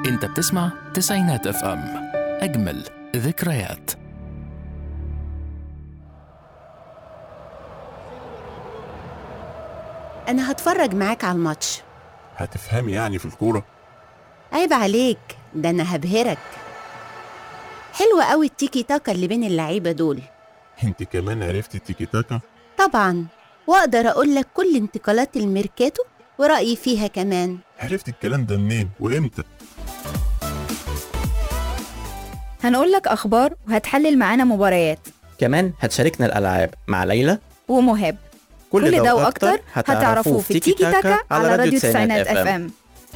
انت بتسمع تسعينات اف ام اجمل ذكريات أنا هتفرج معاك على الماتش هتفهمي يعني في الكورة عيب عليك ده أنا هبهرك حلوة قوي التيكي تاكا اللي بين اللعيبة دول انت كمان عرفتي التيكي تاكا طبعا وأقدر أقول لك كل انتقالات الميركاتو ورأيي فيها كمان عرفتي الكلام ده منين وامتى هنقول لك أخبار وهتحلل معانا مباريات كمان هتشاركنا الألعاب مع ليلى ومهاب كل, ده وأكتر هتعرفوه في تيكي تاكا على راديو تسعينات اف ام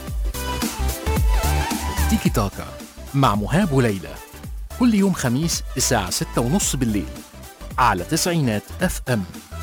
تيكي تاكا مع مهاب وليلى كل يوم خميس الساعة ستة ونص بالليل على تسعينات اف ام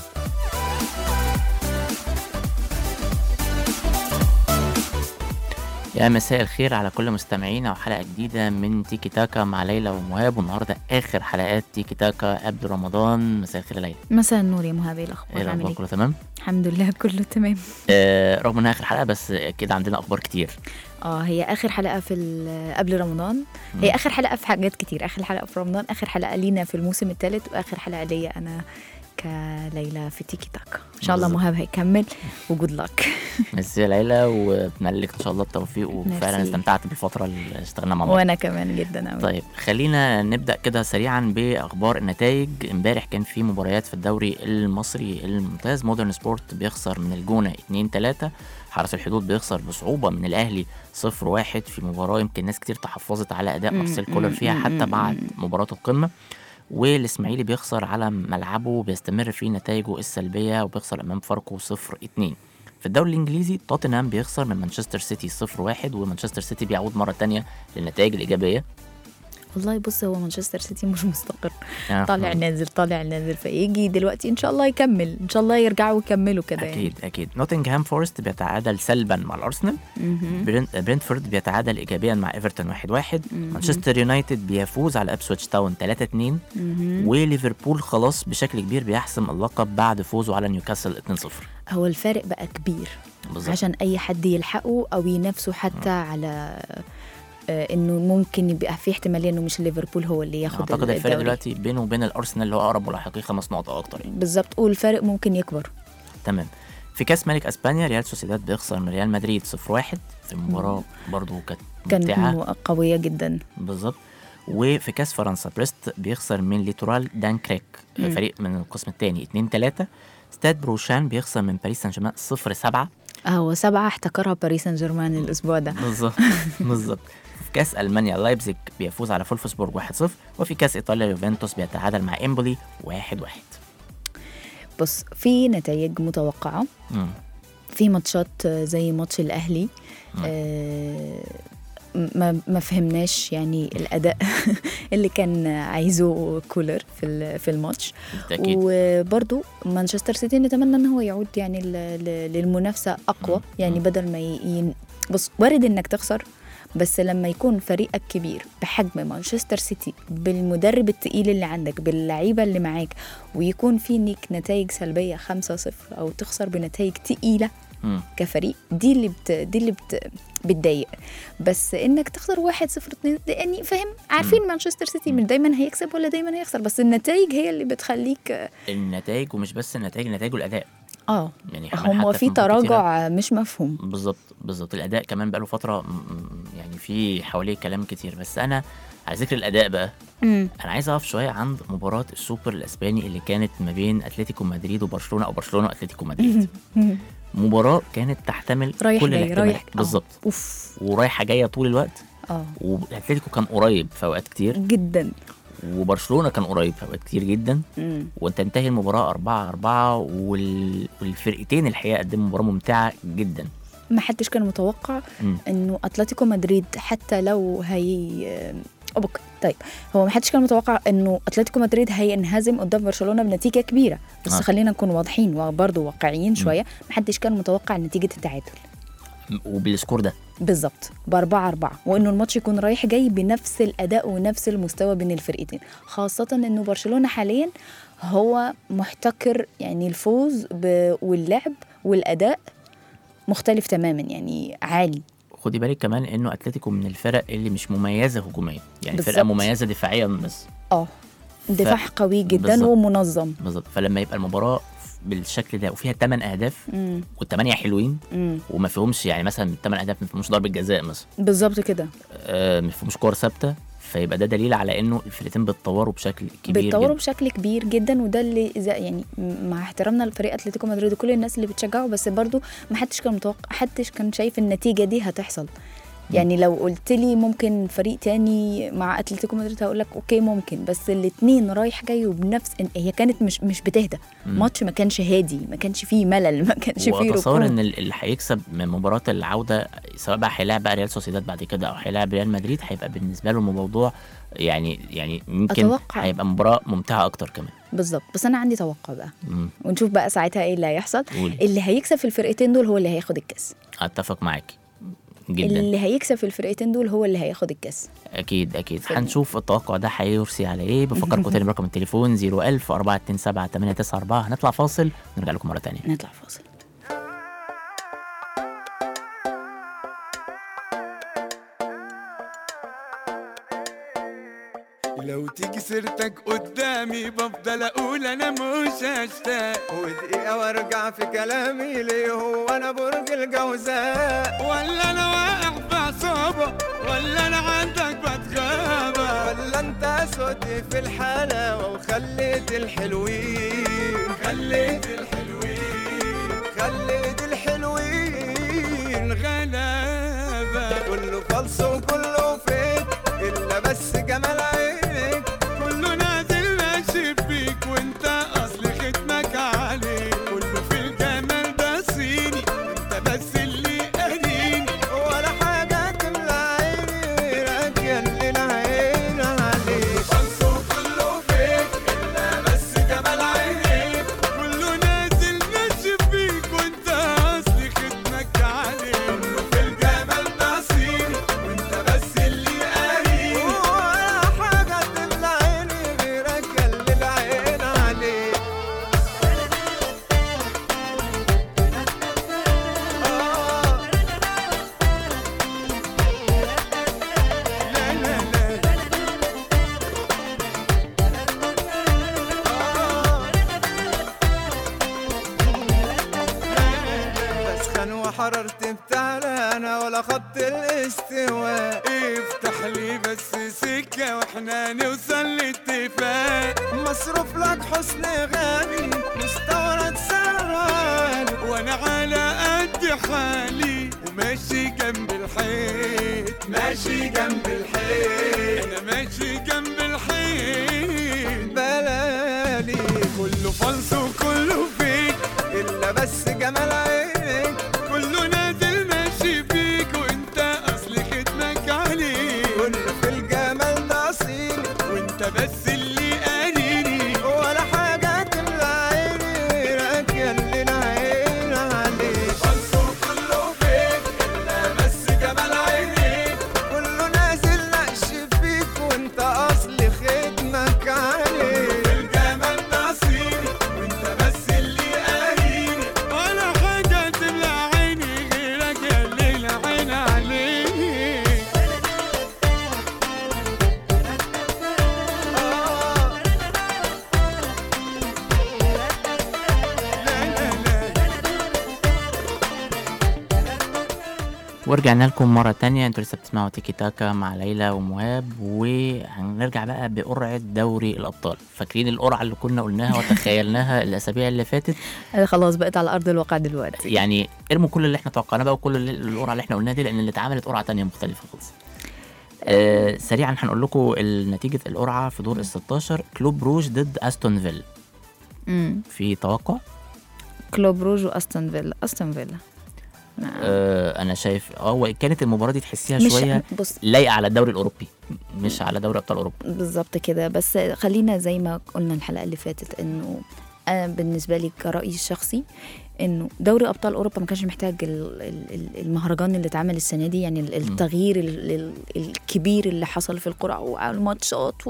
يا مساء الخير على كل مستمعينا وحلقة جديدة من تيكي تاكا مع ليلى ومهاب والنهاردة آخر حلقات تيكي تاكا قبل رمضان مساء الخير يا ليلى مساء النور يا مهاب ايه ايه الأخبار عامل الأخبار ايه؟ كله تمام؟ الحمد لله كله تمام آه رغم إنها آخر حلقة بس أكيد عندنا أخبار كتير اه هي آخر حلقة في ال- قبل رمضان هي آخر حلقة في حاجات كتير آخر حلقة في رمضان آخر حلقة لينا في الموسم الثالث وآخر حلقة ليا أنا كليلى في تيكي تاكا إن شاء الله بالظبط. مهاب هيكمل وجود لك ميرسي يا ليلى وبتمنى لك إن شاء الله التوفيق وفعلا ميرسي. استمتعت بالفترة اللي اشتغلنا مع بعض وأنا كمان جدا أوي طيب خلينا نبدا كده سريعا باخبار النتائج امبارح كان في مباريات في الدوري المصري الممتاز مودرن سبورت بيخسر من الجونه 2 3 حرس الحدود بيخسر بصعوبه من الاهلي 0 1 في مباراه يمكن ناس كتير تحفظت على اداء مم، مارسيل كولر مم، فيها مم، حتى مم، بعد مم. مباراه القمه والاسماعيلي بيخسر على ملعبه بيستمر في نتائجه السلبيه وبيخسر امام فاركو 0 2 في الدوري الانجليزي توتنهام بيخسر من مانشستر سيتي 0 1 ومانشستر سيتي بيعود مره تانية للنتائج الايجابيه والله بص هو مانشستر سيتي مش مستقر آه، طالع نازل طالع نازل فيجي دلوقتي ان شاء الله يكمل ان شاء الله يرجعوا يكملوا كده يعني. اكيد اكيد نوتنغهام فورست بيتعادل سلبا مع الارسنال مهم. برين- برينتفورد بيتعادل ايجابيا مع ايفرتون 1 1 مانشستر يونايتد بيفوز على ابسويتش تاون 3 2 مهم. وليفربول خلاص بشكل كبير بيحسم اللقب بعد فوزه على نيوكاسل 2 0 هو الفارق بقى كبير بالظبط عشان اي حد يلحقه او ينافسه حتى على آه، انه ممكن يبقى في احتماليه انه مش ليفربول هو اللي ياخد اعتقد الفرق الدوري. دلوقتي بينه وبين الارسنال اللي هو اقرب ملاحقيه خمس نقط او اكتر يعني بالظبط والفارق ممكن يكبر تمام في كاس ملك اسبانيا ريال سوسيداد بيخسر من ريال مدريد 0 1 في مباراه برضو كانت كانت ممتعه مو- قويه جدا بالظبط وفي كاس فرنسا بريست بيخسر من ليتورال دانكريك مم. فريق من القسم الثاني 2 3 ستاد بروشان بيخسر من باريس سان جيرمان 0 7 هو سبعه احتكرها باريس سان جيرمان الاسبوع ده بالظبط بالظبط في كاس المانيا لايبزيج بيفوز على فولفسبورج 1 0 وفي كاس ايطاليا يوفنتوس بيتعادل مع امبولي 1 1 بص في نتائج متوقعه مم. في ماتشات آه، زي ماتش الاهلي مم. آه، ما ما فهمناش يعني الاداء اللي كان عايزه كولر في ال- في الماتش بالتاكيد وبرضو مانشستر سيتي نتمنى ان هو يعود يعني ل- ل- للمنافسه اقوى مم. يعني مم. بدل ما ي... ي- بص وارد انك تخسر بس لما يكون فريقك كبير بحجم مانشستر سيتي بالمدرب التقيل اللي عندك باللعيبه اللي معاك ويكون في ليك نتائج سلبيه 5-0 او تخسر بنتائج تقيله مم. كفريق دي اللي بت... دي اللي بت... بتضايق بس انك تخسر 1 0 2 يعني فاهم عارفين مانشستر سيتي مش دايما هيكسب ولا دايما هيخسر بس النتائج هي اللي بتخليك النتائج ومش بس النتائج النتائج والاداء اه يعني كمان هم حتى في مباريات كتيرة- تراجع مش مفهوم بالظبط بالظبط الاداء كمان بقاله فتره م- م- يعني في حواليه كلام كتير بس انا على ذكر الاداء بقى انا عايز اقف شويه عند مباراه السوبر الاسباني اللي كانت ما بين اتلتيكو مدريد وبرشلونه او برشلونه واتلتيكو مدريد مباراه كانت تحتمل رايح كل جاي الاحتمالات رايح آه. بالظبط اوف ورايحه جايه طول الوقت اه واتلتيكو كان قريب في اوقات كتير جدا وبرشلونه كان قريب في اوقات كتير جدا مم. وتنتهي المباراه 4 4 وال... والفرقتين الحقيقه قدموا مباراه ممتعه جدا ما حدش كان متوقع مم. انه اتلتيكو مدريد حتى لو هي أبوك. طيب هو ما حدش كان متوقع انه اتلتيكو مدريد هينهزم قدام برشلونه بنتيجه كبيره بس آه. آه. خلينا نكون واضحين وبرضه واقعيين شويه ما حدش كان متوقع نتيجه التعادل وبالسكور ده بالظبط بأربعة أربعة وإنه الماتش يكون رايح جاي بنفس الأداء ونفس المستوى بين الفرقتين خاصة إنه برشلونة حاليا هو محتكر يعني الفوز ب... واللعب والأداء مختلف تماما يعني عالي خدي بالك كمان انه اتلتيكو من الفرق اللي مش مميزه هجوميا يعني فرقه بالظبط. مميزه دفاعيا بس اه دفاع قوي جدا بالظبط. ومنظم بالظبط فلما يبقى المباراه بالشكل ده وفيها 8 اهداف مم. والثمانيه حلوين مم. وما فيهمش يعني مثلا الثمان اهداف ما فيهمش ضربه جزاء مثلا بالظبط كده آه، ما فيهمش كور ثابته فيبقى ده دليل على انه الفرقتين بيتطوروا بشكل كبير بيتطوروا جدا بشكل كبير جدا وده اللي إذا يعني م- مع احترامنا لفريق اتلتيكو مدريد وكل الناس اللي بتشجعه بس برضو ما حدش كان متوقع حدش كان شايف النتيجه دي هتحصل يعني لو قلت لي ممكن فريق تاني مع اتلتيكو مدريد هقول لك اوكي ممكن بس الاثنين رايح جاي وبنفس هي كانت مش مش بتهدى مم. ماتش ما كانش هادي ما كانش فيه ملل ما كانش فيه واتصور ركود ان ال- اللي هيكسب من مباراه العوده سواء بقى هيلاعب بقى ريال سوسيداد بعد كده او هيلاعب ريال مدريد هيبقى بالنسبه له الموضوع يعني يعني يمكن أتوقع. هيبقى مباراه ممتعه اكتر كمان بالظبط بس انا عندي توقع بقى مم. ونشوف بقى ساعتها ايه اللي هيحصل قولي. اللي هيكسب في الفرقتين دول هو اللي هياخد الكاس اتفق معاك جدا اللي هيكسب في الفرقتين دول هو اللي هياخد الكاس اكيد اكيد فيلم. هنشوف التوقع ده هيرسي على ايه بفكركم تاني برقم التليفون 01000 427 894 هنطلع فاصل ونرجع لكم مره تانية نطلع فاصل لو تيجي سيرتك قدامي بفضل اقول انا مش هشتاق ودقيقة وارجع في كلامي ليه هو انا برج الجوزاء ولا انا واقع في عصابة ولا انا عندك بتغابة ولا انت صوتي في الحلاوة وخليت الحلوين خليت الحلوين خليت الحلوين غلابة كله فلس وكله فيك الا بس جمال عينك كله نازل ماشي فيك وانت اصل ختمك عليك كله في الجمال ده صيني انت بس اللي قاريني ولا حاجة تملى عيني غيرك يا اللي العين عليك فلس وكله فيك الا بس جمال عينيك كله نازل ماشي فيك وانت اصل ختمك عليك كله في الجمال ده صيني وانت بس اللي قاريني ولا حاجة تملى عيني غيرك يا اللي العين عليك آه لا لا لا بسخن وحررت بتعلى انا ولا خط الاستواء افتح لي بس سكة واحنا نوصل لاتفاق مصروف لك حسن غالي مستورد سعران وانا على قد حالي وماشي جنب الحيط ماشي جنب الحيط انا ماشي جنب الحيط بلالي كله فلس وكله فيك الا بس جمال عينك كله نازل ماشي فيك وانت اصل ختمك عليك كل في الجمال ده اصيل وانت بس اللي قاريني ولا حاجة تملى عيني غيرك يا اللي العين عليك فلس وكله فيك الا بس جمال عينيك كله نازل نقش فيك وانت اصل ختمك عليك الجمال نصيبي وانت بس اللي قاريني ولا حاجة تملى عيني غيرك يا اللي العين عليك آه لا لا لا ورجعنا لكم مرة تانية انتوا لسه بتسمعوا تيكي تاكا مع ليلى ومهاب وهنرجع بقى بقرعة دوري الأبطال فاكرين القرعة اللي كنا قلناها وتخيلناها الأسابيع اللي فاتت أنا خلاص بقت على ارض الواقع دلوقتي يعني ارموا كل اللي احنا توقعناه بقى وكل اللي- القرعة اللي احنا قلناها دي لأن اللي اتعملت قرعة تانية مختلفة خالص آه سريعا هنقول لكم نتيجة القرعة في دور ال 16 كلوب روج ضد استون فيل امم في توقع كلوب روج واستون فيلا استون فيلا نعم. آه انا شايف اه هو كانت المباراة دي تحسيها مش شوية بص لايقة على الدوري الأوروبي مش على دوري أبطال أوروبا بالظبط كده بس خلينا زي ما قلنا الحلقه اللي فاتت انه انا بالنسبه لي كرايي الشخصي انه دوري ابطال اوروبا ما كانش محتاج ال- ال- ال- المهرجان اللي اتعمل السنه دي يعني ال- التغيير ال- ال- الكبير اللي حصل في القرعه والماتشات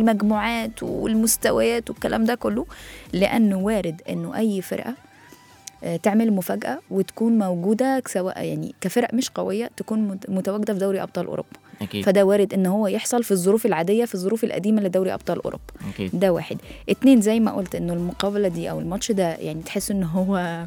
والمجموعات والمستويات والكلام ده كله لانه وارد انه اي فرقه آه، تعمل مفاجاه وتكون موجوده سواء يعني كفرق مش قويه تكون مت- متواجده في دوري ابطال اوروبا اكيد فده وارد ان هو يحصل في الظروف العاديه في الظروف القديمه لدوري ابطال اوروبا اكيد ده واحد اتنين زي ما قلت انه المقابله دي او الماتش ده يعني تحس ان هو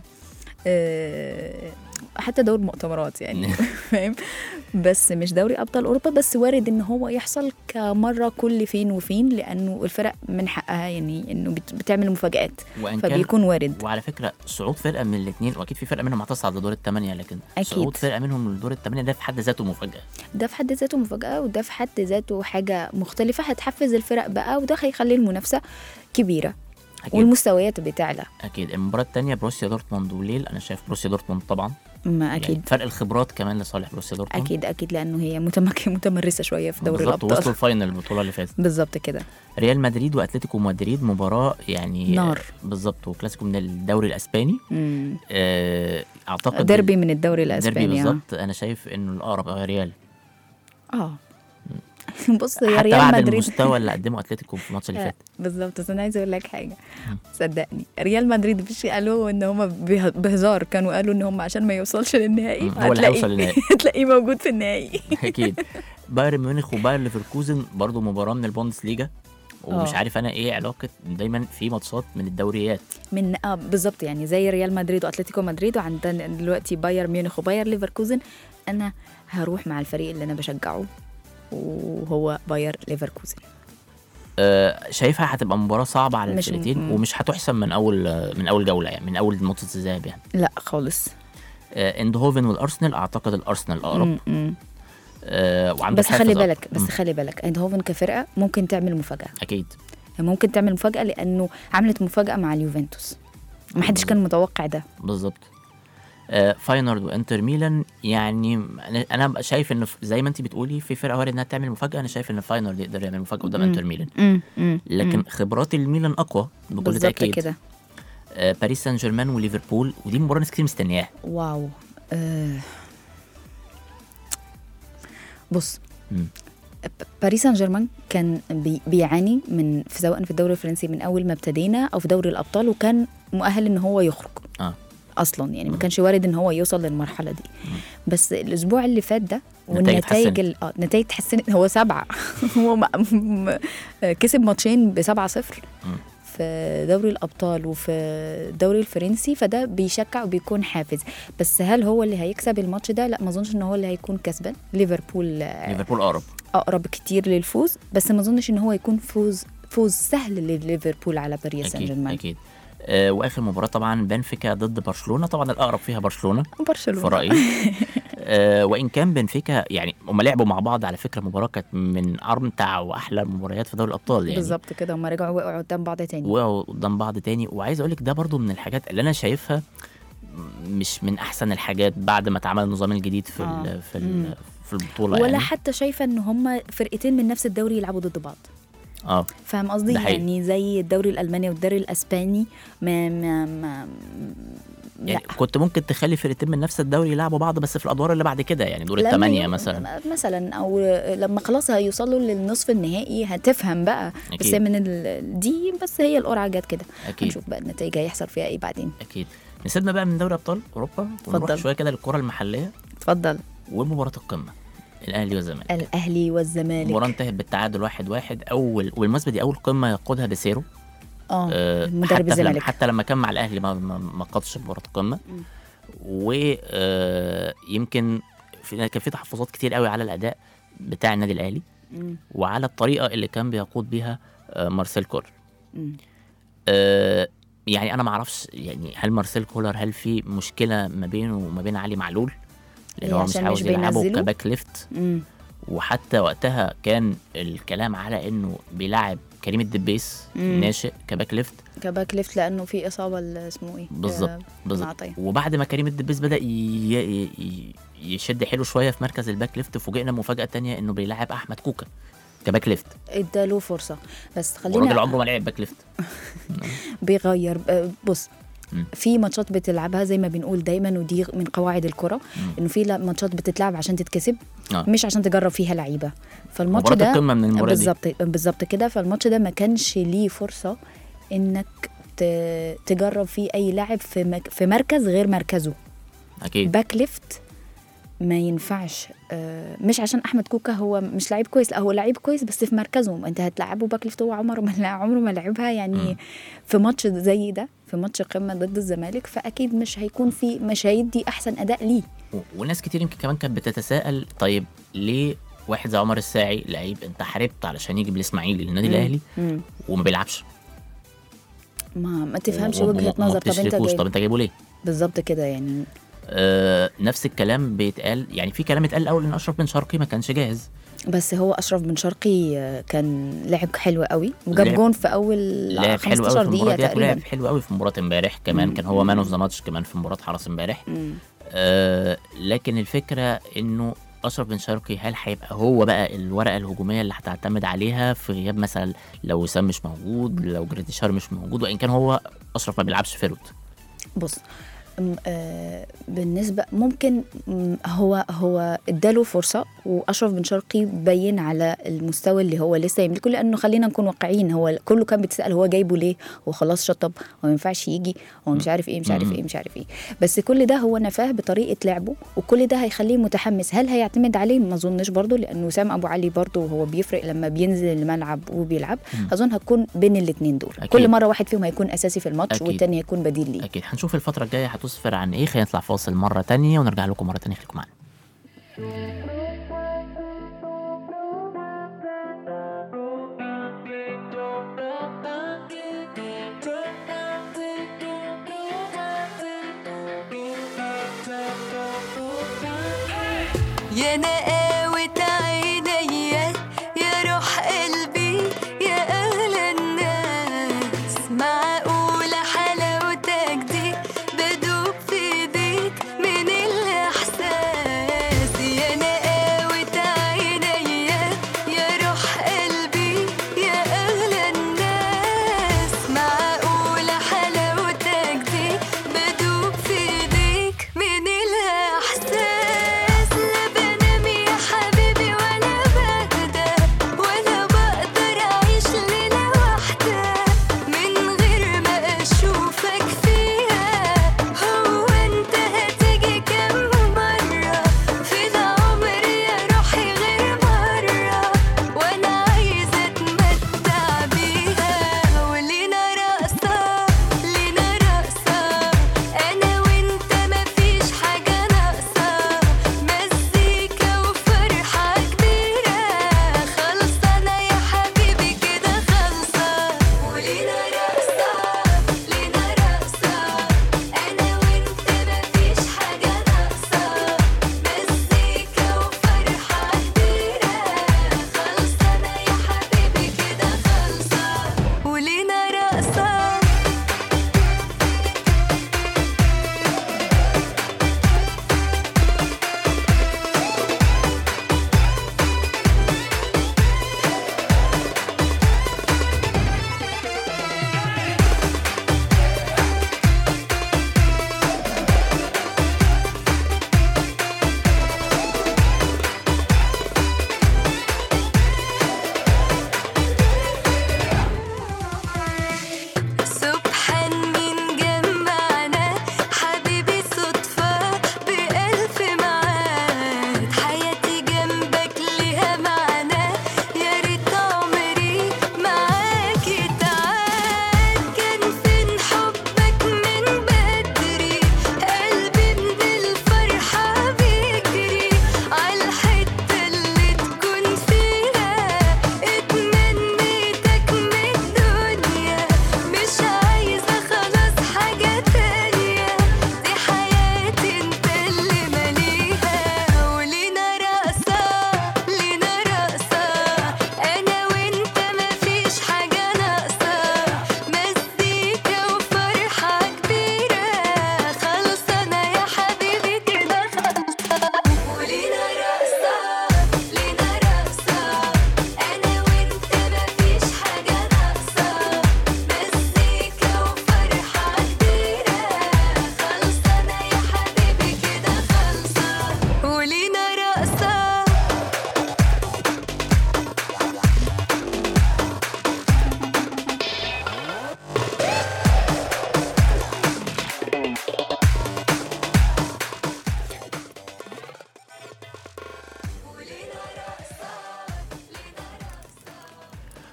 آه، حتى دوري مؤتمرات يعني فاهم بس مش دوري ابطال اوروبا بس وارد ان هو يحصل كمره كل فين وفين لانه الفرق من حقها يعني انه بت- بتعمل مفاجات وان كان فبيكون وارد وعلى فكره صعود فرقه من الاثنين واكيد في فرقه منهم هتصعد لدور الثمانيه لكن أكيد. صعود فرقه منهم لدور الثمانيه ده في حد ذاته مفاجاه ده في حد ذاته مفاجاه وده في حد ذاته حاجه مختلفه هتحفز الفرق بقى وده هيخلي المنافسه كبيره اكيد والمستويات بتعلى اكيد المباراه الثانيه بروسيا دورتموند وليل انا شايف بروسيا دورتموند طبعا ما يعني اكيد فرق الخبرات كمان لصالح بروسيا دورتموند اكيد اكيد لانه هي متمك- متمرسه شويه في دوري بالظبط الابطال وصلوا الفاينل البطوله اللي فاتت بالظبط كده ريال مدريد واتلتيكو مدريد مباراه يعني نار. بالظبط وكلاسيكو من الدوري الاسباني مم. آه، اعتقد ديربي من الدوري ديربي الاسباني آه. بالظبط انا شايف انه الاقرب هو ريال اه بص يا حتى ريال بعد مدريد المستوى اللي قدمه اتلتيكو في الماتش اللي آه، فات بالظبط بس انا عايزه اقول لك حاجه صدقني ريال مدريد مش قالوا ان هم بهزار كانوا قالوا ان هم عشان ما يوصلش للنهائي مم، هو اللي هتلاقي- هيوصل للنهائي. هتلاقيه موجود في النهائي اكيد بايرن ميونخ وبايرن ليفركوزن برضو مباراه من البوندس ليجا ومش آه. عارف انا ايه علاقه دايما في ماتشات من الدوريات من اه بالظبط يعني زي ريال مدريد واتلتيكو مدريد وعندنا دلوقتي بايرن ميونخ وباير ليفركوزن انا هروح مع الفريق اللي انا بشجعه وهو باير ليفركوزن آه شايفها هتبقى مباراه صعبه على مش- الفرقتين مم. ومش هتحسم من اول من اول جوله يعني من اول نقطه الذهاب يعني لا خالص آه اندهوفن والارسنال اعتقد الارسنال اقرب م- م. آه وعنده بس حافز خلي أكتر. بالك بس مم، خلي بالك ايندهوفن كفرقه ممكن تعمل مفاجاه اكيد ممكن تعمل مفاجاه لانه عملت مفاجاه مع اليوفنتوس ما حدش كان متوقع ده بالظبط آه فاينورد وانتر ميلان يعني انا انا شايف ان ف- زي ما انت بتقولي في فرقه وارد انها تعمل مفاجاه انا شايف ان فاينورد يقدر يعمل مفاجاه قدام مم. انتر ميلان مم. مم. لكن مم. خبرات الميلان اقوى بكل بالظبط تاكيد كده آه باريس سان جيرمان وليفربول ودي مباراه ناس كتير مستنياها واو آه. بص مم. ب- باريس سان جيرمان كان بي بيعاني من في سواء في الدوري الفرنسي من اول ما ابتدينا او في دوري الابطال وكان مؤهل ان هو يخرج اه اصلا يعني ما كانش وارد ان هو يوصل للمرحله دي بس الاسبوع اللي فات ده والنتائج اتحسنت. ال- اه النتائج اتحسنت هو سبعه هو م- م- كسب ماتشين بسبعة صفر مم. في دوري الابطال وفي الدوري الفرنسي فده بيشجع وبيكون حافز بس هل هو اللي هيكسب الماتش ده لا ما اظنش ان هو اللي هيكون كسبان ليفربول آه، ليفربول اقرب اقرب كتير للفوز بس ما اظنش ان هو يكون فوز فوز سهل لليفربول على باريس سان اكيد جيرمان اكيد آه واخر مباراه طبعا بنفيكا ضد برشلونه طبعا الاقرب فيها برشلونه في برشلونه رايي آه وان كان بنفيكا يعني هم لعبوا مع بعض على فكره مباراه كانت من امتع واحلى المباريات في دوري الابطال يعني بالظبط كده هم رجعوا وقعوا قدام بعض تاني وقعوا قدام بعض تاني وعايز اقول لك ده برضو من الحاجات اللي انا شايفها مش من احسن الحاجات بعد ما اتعمل النظام الجديد في آه. ال في مم. ال في البطوله ولا يعني حتى شايفه ان هم فرقتين من نفس الدوري يلعبوا ضد بعض اه فاهم قصدي ده حقيقي. يعني زي الدوري الالماني والدوري الاسباني ما ما ما يعني لا كنت ممكن تخلي فرقتين من نفس الدوري يلعبوا بعض بس في الادوار اللي بعد كده يعني دور لما الثمانيه يو- مثلا مثلا او لما خلاص هيوصلوا للنصف النهائي هتفهم بقى بس أكيد. هي من ال... دي بس هي القرعه جت كده اكيد هنشوف بقى النتائج هيحصل فيها ايه بعدين اكيد نسيبنا بقى من دوري ابطال اوروبا ونروح اتفضل. شويه كده للكره المحليه اتفضل ومباراه القمه الاهلي والزمالك الاهلي والزمالك المباراه انتهت بالتعادل واحد واحد اول والمناسبه دي اول قمه يقودها بيسيرو اه آه، مدرب حتى لما الزمالك حتى لما كان مع الاهلي ما ما, ما قادش مباراه القمه ويمكن في كان في تحفظات كتير قوي على الاداء بتاع النادي الاهلي مم. وعلى الطريقه اللي كان بيقود بيها آه، مارسيل كولر مم. آه، يعني انا ما اعرفش يعني هل مارسيل كولر هل في مشكله ما بينه وما بين علي معلول لان إيه، هو مش عشان عاوز مش يلعبه بينزله؟ كباك ليفت مم. وحتى وقتها كان الكلام على انه بيلعب كريم الدبيس مم. ناشئ كباك ليفت كباك ليفت لانه في اصابه ل- اسمه ايه بالظبط آه، بالظبط معطية. وبعد ما كريم الدبيس بدا ي... ي... ي- يشد حيله شويه في مركز الباك ليفت فوجئنا مفاجاه تانية انه بيلعب احمد كوكا كباك ليفت اداله فرصه بس والراجل خلينا عمره ما لعب باك ليفت بيغير آه، بص مم. في ماتشات بتلعبها زي ما بنقول دايما ودي من قواعد الكره انه في لا- ماتشات بتتلعب عشان تتكسب آه. مش عشان تجرب فيها لعيبه فالماتش مباراة ده القمة من المباراة دي. بالظبط بالظبط كده فالماتش ده ما كانش ليه فرصه انك ت... ت- تجرب فيه اي لاعب في مك... في مركز غير مركزه اكيد باك ليفت ما ينفعش آه، مش عشان احمد كوكا هو مش لعيب كويس لا هو لعيب كويس بس في مركزه انت هتلعبه باك ليفت هو عمره ما لع- عمره ما لعبها يعني مم. في ماتش زي ده في ماتش قمه ضد الزمالك فاكيد مش هيكون في مش هيدي احسن اداء ليه و- وناس كتير يمكن كمان كانت بتتساءل طيب ليه واحد زي عمر الساعي لعيب انت حاربت علشان يجي بالاسماعيلي للنادي الاهلي مم. وما بيلعبش ما ما تفهمش و- و- وجهه وما نظر طب انت بتشركوش. جاي طب انت جايبه ليه؟ بالظبط كده يعني آه نفس الكلام بيتقال يعني في كلام اتقال الاول ان اشرف بن شرقي ما كانش جاهز بس هو اشرف بن شرقي آه، كان لعب حلو قوي وجاب لعب- جون في اول لعب حلو 15 قوي في المباراه دقيقه ديت ولعب تقريبا حلو قوي في مباراه امبارح كمان كان هو مان اوف ذا ماتش كمان في مباراه حرس امبارح مم. آه لكن الفكره انه اشرف بن شرقي هل هيبقى هو بقى الورقه الهجوميه اللي هتعتمد عليها في غياب مثلا لو وسام مش موجود لو جريديشار مش موجود وان كان هو اشرف ما بيلعبش فيرود بص م- آه، بالنسبة ممكن م- هو هو اداله فرصة وأشرف بن شرقي بين على المستوى اللي هو لسه يملكه لأنه خلينا نكون واقعيين هو كله كان بيتسأل هو جايبه ليه هو خلاص شطب هو ما ينفعش يجي هو مش عارف ايه مش عارف ايه مش عارف ايه بس كل ده هو نفاه بطريقة لعبه وكل ده هيخليه متحمس هل هيعتمد عليه ما اظنش برضه لأنه وسام أبو علي برضه هو بيفرق لما بينزل الملعب وبيلعب أظن هتكون بين الاثنين دول أكيد. كل مرة واحد فيهم هيكون أساسي في الماتش أكيد. والتاني هيكون بديل ليه اكيد هنشوف الفتره الجايه هتسفر عن ايه خلينا نطلع فاصل مره تانية ونرجع لكم مره تانية خليكم معانا يا نقاوة عينيا يا روح قلبي يا أغلى الناس معقولة حلاوتك دي بدوب في ايديك من الإحساس يا نقاوة عينيا يا روح قلبي يا أغلى الناس معقولة حلاوتك دي بدوب في ايديك من الإحساس لا بنام يا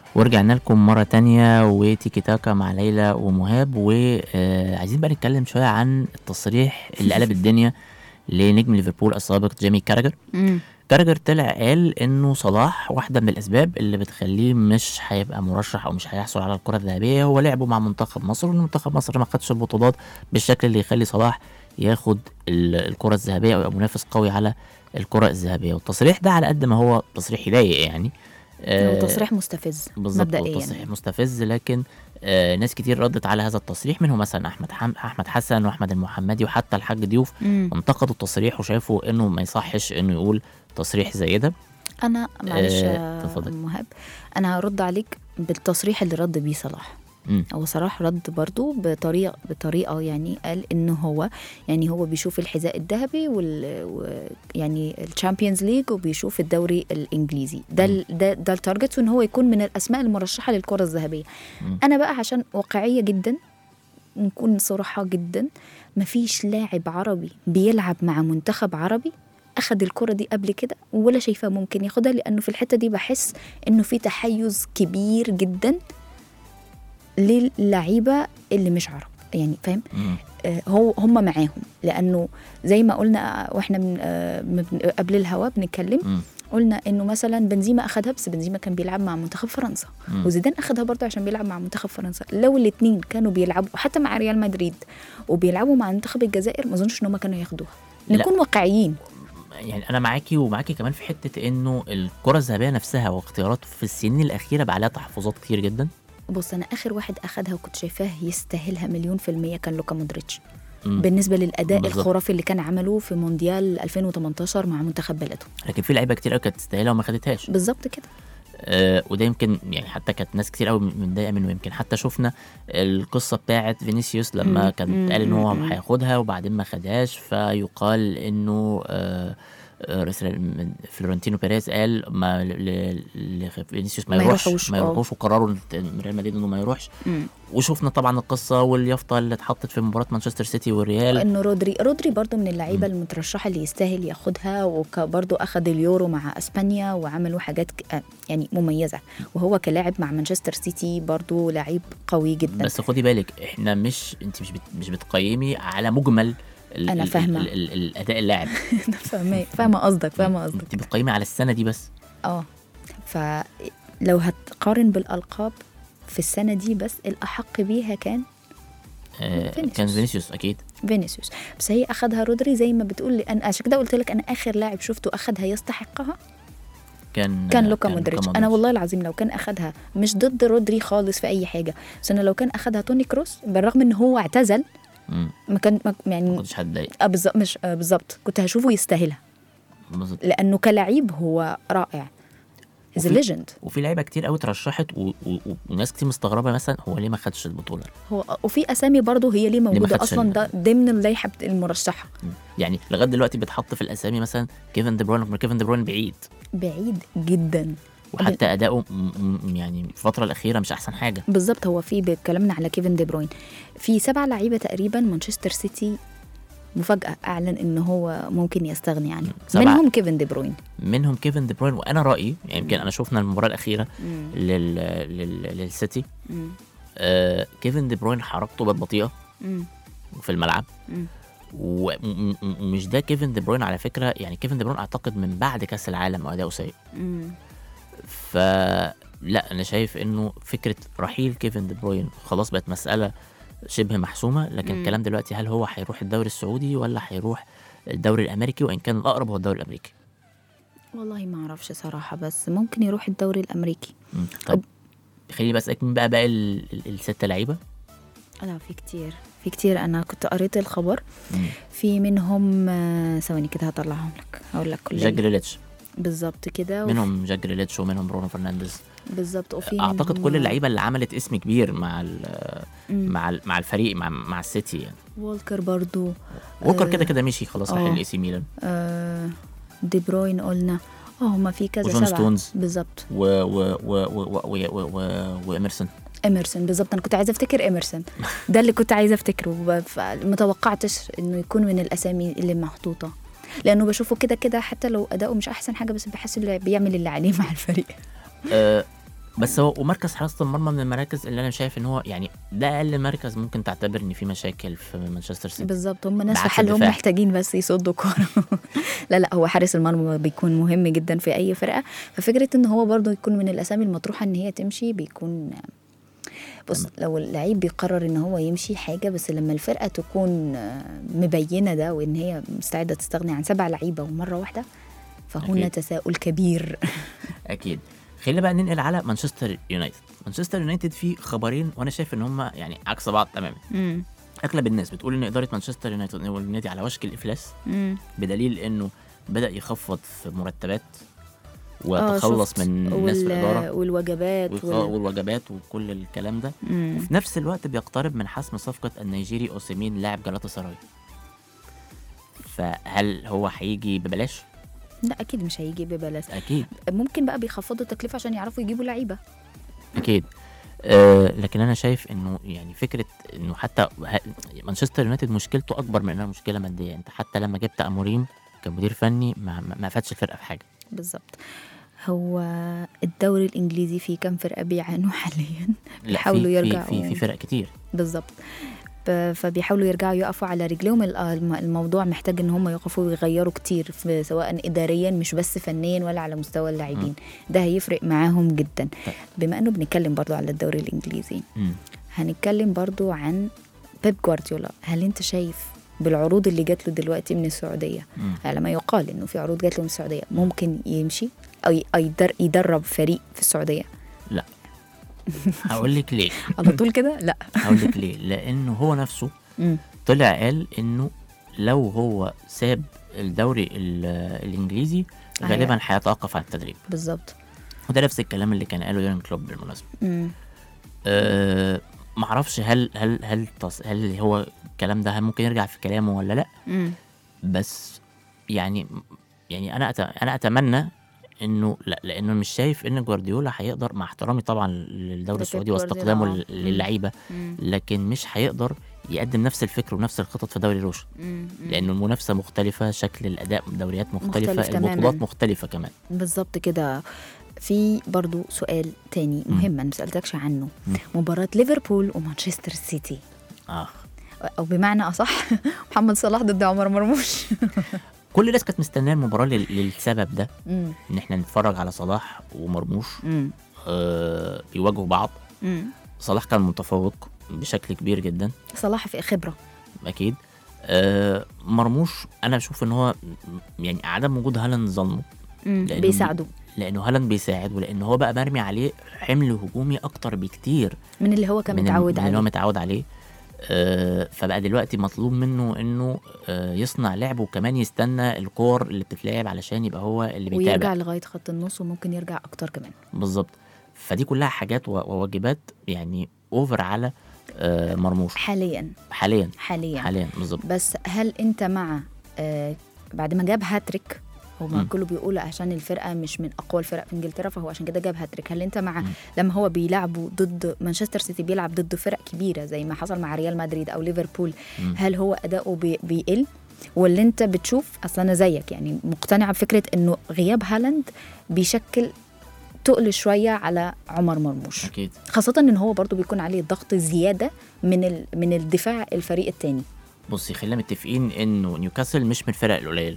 ورجعنا لكم مرة تانية وتيكي تاكا مع ليلى ومهاب وعايزين بقى نتكلم شوية عن التصريح اللي قلب الدنيا لنجم ليفربول السابق جيمي كاراجر مم. كاراجر طلع قال انه صلاح واحدة من الاسباب اللي بتخليه مش هيبقى مرشح او مش هيحصل على الكرة الذهبية هو لعبه مع منتخب مصر وان منتخب مصر ما خدش البطولات بالشكل اللي يخلي صلاح ياخد ال- الكرة الذهبية او يبقى منافس قوي على الكرة الذهبية والتصريح ده على قد ما هو تصريح يضايق يعني هو آه، تصريح مستفز بالظبط هو مبدئيا تصريح مستفز لكن آه ناس كتير ردت على هذا التصريح منهم مثلا احمد حم... احمد حسن واحمد المحمدي وحتى الحاج ضيوف مم. انتقدوا التصريح وشافوا انه ما يصحش انه يقول تصريح زي ده انا معلش آه، يا اتفضل. مهاب انا هرد عليك بالتصريح اللي رد بيه صلاح مم. هو صلاح رد برضو بطريقه بطريقه يعني قال انه هو يعني هو بيشوف الحذاء الذهبي وال و- يعني الشامبيونز ليج وبيشوف الدوري الانجليزي ده ال- ده ده التارجت وان هو يكون من الاسماء المرشحه للكره الذهبيه مم. انا بقى عشان واقعيه جدا نكون صراحه جدا مفيش لاعب عربي بيلعب مع منتخب عربي اخد الكره دي قبل كده ولا شايفاه ممكن ياخدها لانه في الحته دي بحس انه في تحيز كبير جدا للعيبه اللي مش عرب يعني فاهم مم. آه، هو هم معاهم لانه زي ما قلنا واحنا من آه، من- قبل الهوا بنتكلم مم. قلنا انه مثلا بنزيما اخدها بس بنزيما كان بيلعب مع منتخب فرنسا مم. وزيدان اخدها برضه عشان بيلعب مع منتخب فرنسا لو الاثنين كانوا بيلعبوا حتى مع ريال مدريد وبيلعبوا مع منتخب الجزائر ما اظنش ان هم كانوا ياخدوها لا. نكون واقعيين يعني انا معاكي ومعاكي كمان في حته انه الكره الذهبيه نفسها واختيارات في السنين الاخيره بقى عليها تحفظات كتير جدا بص انا اخر واحد اخدها وكنت شايفاه يستاهلها مليون في المية كان لوكا مودريتش مم. بالنسبة للأداء بالظبط. الخرافي اللي كان عمله في مونديال 2018 مع منتخب بلده لكن في لعيبه كتير قوي كانت تستاهلها وما خدتهاش بالظبط كده آه وده يمكن يعني حتى كانت ناس كتير قوي متضايقه منه يمكن حتى شفنا القصه بتاعت فينيسيوس لما مم. كان مم. قال ان هو مم. هياخدها وبعدين ما خدهاش فيقال انه آه آه، رئيس ال- فلورنتينو بيريز قال ما ل- ل- لفينيسيوس ما ما يروحش يروحوش، ما آه. يروحوش وقرروا من ريال مدريد انه ما يروحش مم. وشفنا طبعا القصه واليافطه اللي اتحطت في مباراه مانشستر سيتي والريال انه رودري رودري برضو من اللعيبه المترشحه اللي يستاهل ياخدها وبرضو اخد اليورو مع اسبانيا وعملوا حاجات ك- آه، يعني مميزه وهو كلاعب مع مانشستر سيتي برضو لعيب قوي جدا بس خدي بالك احنا مش انت مش بت مش بتقيمي على مجمل ال- أنا ال- فاهمة. ال- ال- الاداء اللاعب أنا فاهمه فاهمه قصدك فاهمه قصدك انت بتقيمي على السنه دي بس اه فلو هتقارن بالالقاب في السنه دي بس الاحق بيها كان آه فينيسيوس. كان فينيسيوس اكيد فينيسيوس بس هي اخدها رودري زي ما بتقول لي انا عشان كده قلت لك انا اخر لاعب شفته اخدها يستحقها كان كان لوكا مودريتش انا مودريتش. والله العظيم لو كان اخدها مش ضد رودري خالص في اي حاجه بس انا لو كان اخدها توني كروس بالرغم ان هو اعتزل مم. ما كان ما ما يعني كنتش هتضايق آه بالظبط مش آه بالظبط كنت هشوفه يستاهلها بالظبط. لانه كلعيب هو رائع از وفي- ليجند وفي لعيبه كتير قوي اترشحت و... و... و... وناس كتير مستغربه مثلا هو ليه ما خدش البطوله هو وفي اسامي برضه هي ليه ما موجوده خدش اصلا ال- ده ضمن اللائحه بت- المرشحه مم. يعني لغايه دلوقتي بيتحط في الاسامي مثلا كيفن دي بروين كيفن دي بروين بعيد بعيد جدا وحتى اداؤه م... م... يعني في الفتره الاخيره مش احسن حاجه بالظبط هو في بيتكلمنا على كيفن دي بروين في سبع لعيبه تقريبا مانشستر سيتي مفاجاه اعلن ان هو ممكن يستغني عنه سبعة. منهم كيفن دي بروين منهم كيفن دي بروين وانا رايي يعني يمكن انا شفنا المباراه الاخيره لل... لل... للسيتي مم. آه كيفن دي بروين حركته بقت بطيئه مم. في الملعب مم. وم- م- ومش ده كيفن دي بروين على فكره يعني كيفن دي بروين اعتقد من بعد كاس العالم اداؤه سيء مم. فلا انا شايف انه فكره رحيل كيفن دي بروين خلاص بقت مساله شبه محسومه لكن مم. الكلام دلوقتي هل هو هيروح الدوري السعودي ولا هيروح الدوري الامريكي وان كان الاقرب هو الدوري الامريكي والله ما اعرفش صراحه بس ممكن يروح الدوري الامريكي مم. طب خليني بس اسالك مين بقى باقي ال- ال- الستة لعيبه لا في كتير في كتير انا كنت قريت الخبر مم. في منهم آه، ثواني كده هطلعهم لك هقول لك كل جاك جريليتش بالظبط كده وف- منهم جاك جريليتش ومنهم برونو فرنانديز بالظبط وفي اعتقد منهم- كل اللعيبه اللي عملت اسم كبير مع ال مم. مع ال مع الفريق مع مع السيتي يعني وولكر برضو ووكر آه، كده كده مشي خلاص راح آه. الاي سي ميلان آه دي بروين قلنا اه هما في كذا وجون سبعة ستونز. بالظبط و و و و و و و و واميرسون اميرسون بالظبط انا كنت عايزه افتكر اميرسون ده اللي كنت عايزه افتكره ب- فمتوقعتش انه يكون من الاسامي اللي محطوطه لانه بشوفه كده كده حتى لو اداؤه مش احسن حاجه بس بحس إنه بيعمل اللي عليه مع الفريق آه بس هو ومركز حراسه المرمى من المراكز اللي انا شايف ان هو يعني ده اقل مركز ممكن تعتبر ان في مشاكل في مانشستر سيتي بالظبط هم ناس في بعكس حالهم الدفاع. محتاجين بس يصدوا كوره لا لا هو حارس المرمى بيكون مهم جدا في اي فرقه ففكره ان هو برضه يكون من الاسامي المطروحه ان هي تمشي بيكون بص لو اللعيب بيقرر ان هو يمشي حاجه بس لما الفرقه تكون آه، مبينه ده وان هي مستعده تستغني عن سبع لعيبه ومره واحده فهنا أكيد. تساؤل كبير اكيد خلينا بقى ننقل على مانشستر يونايتد مانشستر يونايتد فيه خبرين وانا شايف ان هم يعني عكس بعض تماما مم. اغلب الناس بتقول ان اداره مانشستر يونايتد هو النادي على وشك الافلاس مم. بدليل انه بدا يخفض في مرتبات آه، وتخلص شفت. من الناس في وال- الاداره والوجبات والخ- وال... والوجبات وكل الكلام ده مم. وفي نفس الوقت بيقترب من حسم صفقه النيجيري اوسيمين لاعب جلاتا سراي فهل هو هيجي ببلاش؟ لا اكيد مش هيجي ببلاش اكيد ممكن بقى بيخفضوا التكلفه عشان يعرفوا يجيبوا لعيبه اكيد أه لكن انا شايف انه يعني فكره انه حتى ه- مانشستر يونايتد مشكلته اكبر من انها مشكله ماديه انت حتى لما جبت اموريم كمدير فني ما, ما- ما فادش الفرقه في حاجه بالظبط هو الدوري الانجليزي فيه كام فرقه بيعانوا حاليا لا بيحاولوا في يرجعوا في, في, في فرق كتير بالظبط ب- فبيحاولوا يرجعوا يقفوا على رجليهم ال- الم- الموضوع محتاج ان هم يقفوا ويغيروا كتير في سواء اداريا مش بس فنيا ولا على مستوى اللاعبين ده هيفرق معاهم جدا بما انه بنتكلم برضو على الدوري الانجليزي مم. هنتكلم برضو عن بيب جوارديولا هل انت شايف بالعروض اللي جات له دلوقتي من السعوديه مم. على ما يقال انه في عروض جات له من السعوديه ممكن يمشي او ي- أو يدر يدرب فريق في السعوديه لا هقول لك ليه على طول كده لا هقول لك ليه لانه هو نفسه مم. طلع قال انه لو هو ساب الدوري ال- الانجليزي غالبا هيتوقف عن التدريب بالظبط وده نفس الكلام اللي كان قاله يورген كلوب بالمناسبه مم. أه معرفش هل هل هل تص... هل هو الكلام ده هل ممكن يرجع في كلامه ولا لا مم. بس يعني يعني انا أت... انا اتمنى انه لا لانه مش شايف ان جوارديولا هيقدر مع احترامي طبعا للدوري لبيب السعودي جوارديولا، واستقدامه آه. لل- مم. للعيبه مم. لكن مش هيقدر يقدم نفس الفكر ونفس الخطط في دوري روشن مم. لانه المنافسه مختلفه شكل الاداء دوريات مختلفه مختلف البطولات تماماً. مختلفه كمان بالظبط كده في برضو سؤال تاني مهم انا مسألتكش عنه مم. مباراة ليفربول ومانشستر سيتي اه او بمعنى اصح محمد صلاح ضد عمر مرموش كل الناس كانت مستنيه المباراه لل- للسبب ده مم. ان احنا نتفرج على صلاح ومرموش مم. آه بيواجهوا بعض مم. صلاح كان متفوق بشكل كبير جدا صلاح في خبرة اكيد آه مرموش انا بشوف ان هو م- يعني عدم وجود هالاند ظلمه مم. لأنه بيساعدوا لانه هالاند بيساعد ولان هو بقى مرمي عليه حمل هجومي اكتر بكتير من اللي هو كان من متعود من اللي هو عليه متعود عليه آه فبقى دلوقتي مطلوب منه انه آه يصنع لعب وكمان يستنى الكور اللي بتتلعب علشان يبقى هو اللي ويرجع بيتابع لغاية خط النص وممكن يرجع اكتر كمان بالظبط فدي كلها حاجات و- وواجبات يعني اوفر على آه مرموش حاليا حاليا حاليا حاليا بالظبط بس هل انت مع آه بعد ما جاب هاتريك هو مم. كله بيقول عشان الفرقه مش من اقوى الفرق في انجلترا فهو عشان كده جاب هاتريك هل انت مع لما هو بيلعبوا ضد مانشستر سيتي بيلعب ضد فرق كبيره زي ما حصل مع ريال مدريد او ليفربول مم. هل هو اداؤه بي بيقل ولا انت بتشوف اصل انا زيك يعني مقتنعه بفكره انه غياب هالاند بيشكل تقل شويه على عمر مرموش اكيد خاصه ان هو برضو بيكون عليه ضغط زياده من ال... من الدفاع الفريق التاني بصي خلينا متفقين انه نيوكاسل مش من الفرق القليله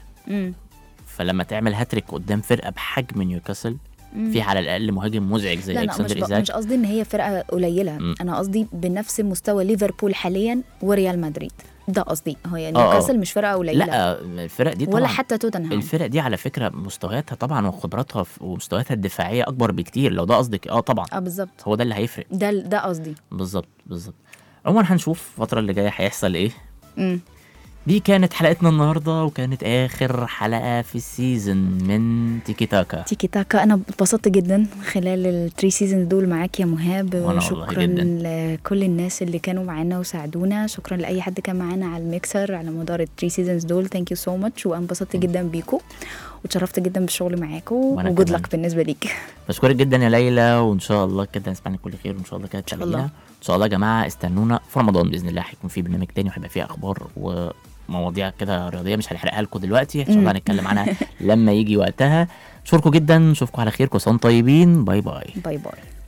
فلما تعمل هاتريك قدام فرقه بحجم نيوكاسل في على الاقل مهاجم مزعج زي لا لا مش, الكسندر ب... ايزاك مش قصدي ان هي فرقه قليله مم. انا قصدي بنفس مستوى ليفربول حاليا وريال مدريد ده قصدي هو يعني آه، آه. نيوكاسل مش فرقه قليله لا الفرق دي طبعا ولا حتى توتنهام الفرق دي على فكره مستوياتها طبعا وخبراتها ف- ومستوياتها الدفاعيه اكبر بكتير لو ده قصدك اه طبعا اه بالظبط هو ده اللي هيفرق ده ده قصدي بالظبط بالظبط عموما هنشوف الفتره اللي جايه هيحصل ايه مم. دي كانت حلقتنا النهارده وكانت اخر حلقه في السيزون من تيكي تاكا تيكي تاكا انا اتبسطت جدا خلال الثري سيزونز دول معاك يا مهاب وأنا والله شكرا جداً. لكل الناس اللي كانوا معانا وساعدونا شكرا لاي حد كان معانا على الميكسر على مدار الثري سيزونز دول ثانك يو سو ماتش وانبسطت جدا بيكم واتشرفت جدا بالشغل معاكم وأنا وجود كمان. لك بالنسبه ليك بشكرك جدا يا ليلى وان شاء الله كده نسمعنا كل خير وان شاء الله كده شاء تلاقينا الله. ان شاء الله يا جماعه استنونا في رمضان باذن الله هيكون في برنامج تاني وهيبقى فيه اخبار ومواضيع كده رياضيه مش هنحرقها لكم دلوقتي ان شاء الله هنتكلم عنها لما يجي وقتها اشكركم جدا اشوفكم على خير كل سنه وانتم طيبين باي باي باي باي